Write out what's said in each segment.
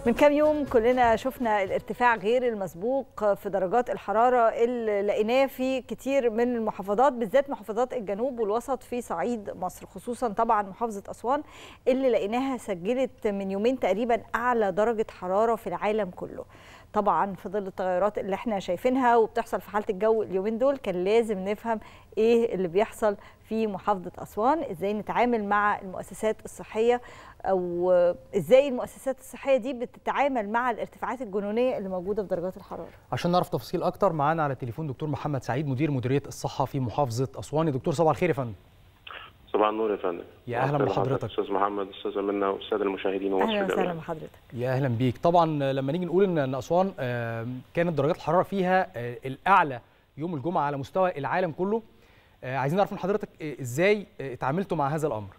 من كام يوم كلنا شفنا الارتفاع غير المسبوق في درجات الحرارة اللي لقيناه في كتير من المحافظات بالذات محافظات الجنوب والوسط في صعيد مصر خصوصا طبعا محافظة أسوان اللي لقيناها سجلت من يومين تقريبا أعلى درجة حرارة في العالم كله طبعا في ظل التغيرات اللي احنا شايفينها وبتحصل في حاله الجو اليومين دول كان لازم نفهم ايه اللي بيحصل في محافظه اسوان ازاي نتعامل مع المؤسسات الصحيه او ازاي المؤسسات الصحيه دي بتتعامل مع الارتفاعات الجنونيه اللي موجوده في درجات الحراره عشان نعرف تفاصيل اكتر معانا على التليفون دكتور محمد سعيد مدير مديريه الصحه في محافظه اسوان دكتور صباح الخير يا فندم صباح النور يا فندم يا اهلا بحضرتك استاذ محمد استاذ منى والساده المشاهدين اهلا وسهلا بحضرتك يا اهلا بيك طبعا لما نيجي نقول ان اسوان كانت درجات الحراره فيها الاعلى يوم الجمعه على مستوى العالم كله عايزين نعرف من حضرتك ازاي اتعاملتوا مع هذا الامر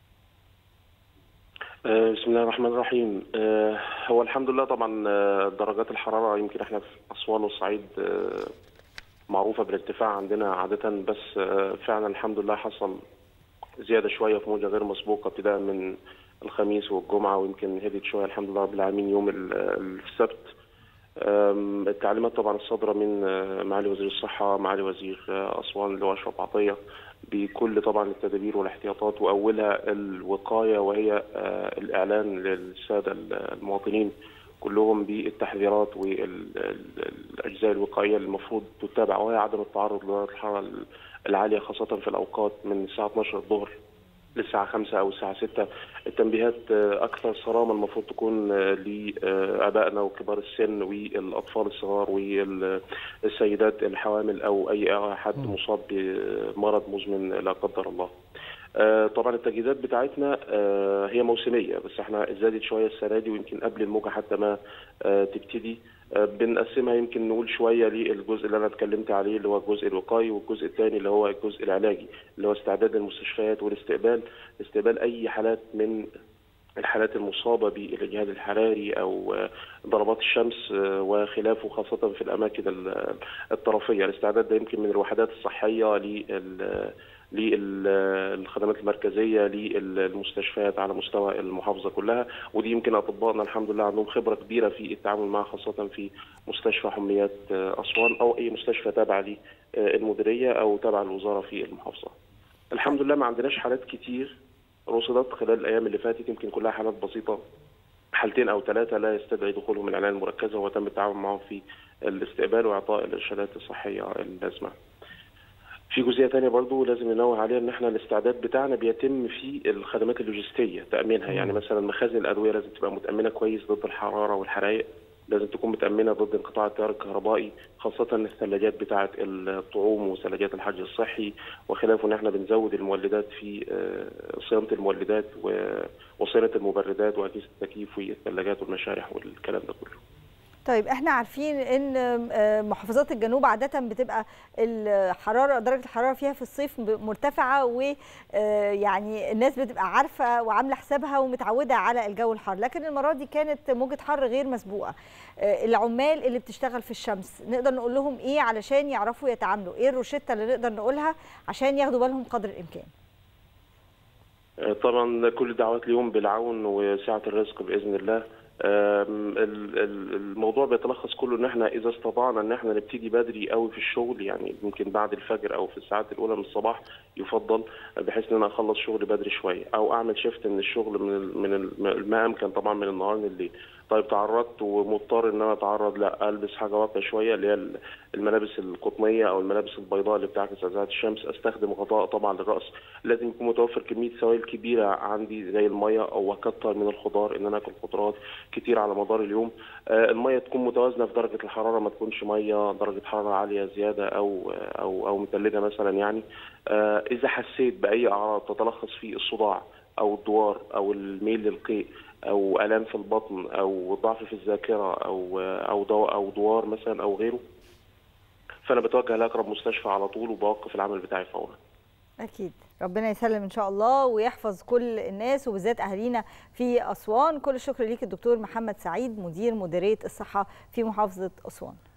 بسم الله الرحمن الرحيم هو الحمد لله طبعا درجات الحراره يمكن احنا في اسوان والصعيد معروفه بالارتفاع عندنا عاده بس فعلا الحمد لله حصل زياده شويه في موجه غير مسبوقه ابتداء من الخميس والجمعه ويمكن هديت شويه الحمد لله رب العالمين يوم السبت التعليمات طبعا الصادره من معالي وزير الصحه معالي وزير اسوان اللي هو اشرف عطيه بكل طبعا التدابير والاحتياطات واولها الوقايه وهي الاعلان للساده المواطنين كلهم بالتحذيرات والاجزاء الوقائيه اللي المفروض تتبع وهي عدم التعرض لدرجه الحراره العاليه خاصه في الاوقات من الساعه 12 الظهر للساعة 5 أو الساعة 6 التنبيهات أكثر صرامة المفروض تكون لآبائنا وكبار السن والأطفال الصغار والسيدات الحوامل أو أي أحد مصاب بمرض مزمن لا قدر الله. طبعا التجهيزات بتاعتنا هي موسميه بس احنا زادت شويه السنه دي ويمكن قبل الموجه حتى ما تبتدي بنقسمها يمكن نقول شويه للجزء اللي انا اتكلمت عليه اللي هو الجزء الوقائي والجزء الثاني اللي هو الجزء العلاجي اللي هو استعداد المستشفيات والاستقبال استقبال اي حالات من الحالات المصابه بالاجهاد الحراري او ضربات الشمس وخلافه خاصه في الاماكن الطرفيه الاستعداد ده يمكن من الوحدات الصحيه لل للخدمات المركزيه للمستشفيات على مستوى المحافظه كلها ودي يمكن اطبائنا الحمد لله عندهم خبره كبيره في التعامل معها خاصه في مستشفى حميات اسوان او اي مستشفى تابع للمديريه او تابع الوزاره في المحافظه. الحمد لله ما عندناش حالات كتير رصدت خلال الايام اللي فاتت يمكن كلها حالات بسيطه حالتين او ثلاثه لا يستدعي دخولهم العنايه المركزه وتم التعاون معهم في الاستقبال واعطاء الارشادات الصحيه اللازمه. في جزئيه ثانيه برضو لازم ننوه عليها ان احنا الاستعداد بتاعنا بيتم في الخدمات اللوجستيه تامينها يعني مثلا مخازن الادويه لازم تبقى متامنه كويس ضد الحراره والحرائق لازم تكون متامنه ضد انقطاع التيار الكهربائي خاصه الثلاجات بتاعه الطعوم وثلاجات الحجر الصحي وخلافه ان احنا بنزود المولدات في صيانه المولدات وصيانه المبردات واجهزه التكييف والثلاجات والمشارح والكلام ده كله. طيب احنا عارفين ان محافظات الجنوب عاده بتبقى الحراره درجه الحراره فيها في الصيف مرتفعه ويعني الناس بتبقى عارفه وعامله حسابها ومتعوده على الجو الحار لكن المره دي كانت موجه حر غير مسبوقه العمال اللي بتشتغل في الشمس نقدر نقول لهم ايه علشان يعرفوا يتعاملوا ايه الروشته اللي نقدر نقولها عشان ياخدوا بالهم قدر الامكان طبعا كل الدعوات اليوم بالعون وسعه الرزق باذن الله الموضوع بيتلخص كله ان احنا اذا استطعنا ان احنا نبتدي بدري قوي في الشغل يعني ممكن بعد الفجر او في الساعات الاولى من الصباح يفضل بحيث ان انا اخلص شغلي بدري شويه او اعمل شيفت من الشغل من من ما امكن طبعا من النهار لليل طيب تعرضت ومضطر ان انا اتعرض لا البس حاجه واطيه شويه اللي هي الملابس القطنيه او الملابس البيضاء اللي بتعكس اشعه الشمس استخدم غطاء طبعا للراس لازم يكون متوفر كميه سوائل كبيره عندي زي الميه او اكتر من الخضار ان انا اكل خضروات كتير على مدار اليوم آه الميه تكون متوازنه في درجه الحراره ما تكونش ميه درجه حراره عاليه زياده او او او متلجه مثلا يعني آه اذا حسيت باي اعراض تتلخص في الصداع او الدوار او الميل للقيء او الام في البطن او ضعف في الذاكره او او دو او دوار مثلا او غيره فانا بتوجه لاقرب مستشفى على طول وبوقف العمل بتاعي فورا اكيد ربنا يسلم ان شاء الله ويحفظ كل الناس وبالذات اهالينا في اسوان كل الشكر ليك الدكتور محمد سعيد مدير مديريه الصحه في محافظه اسوان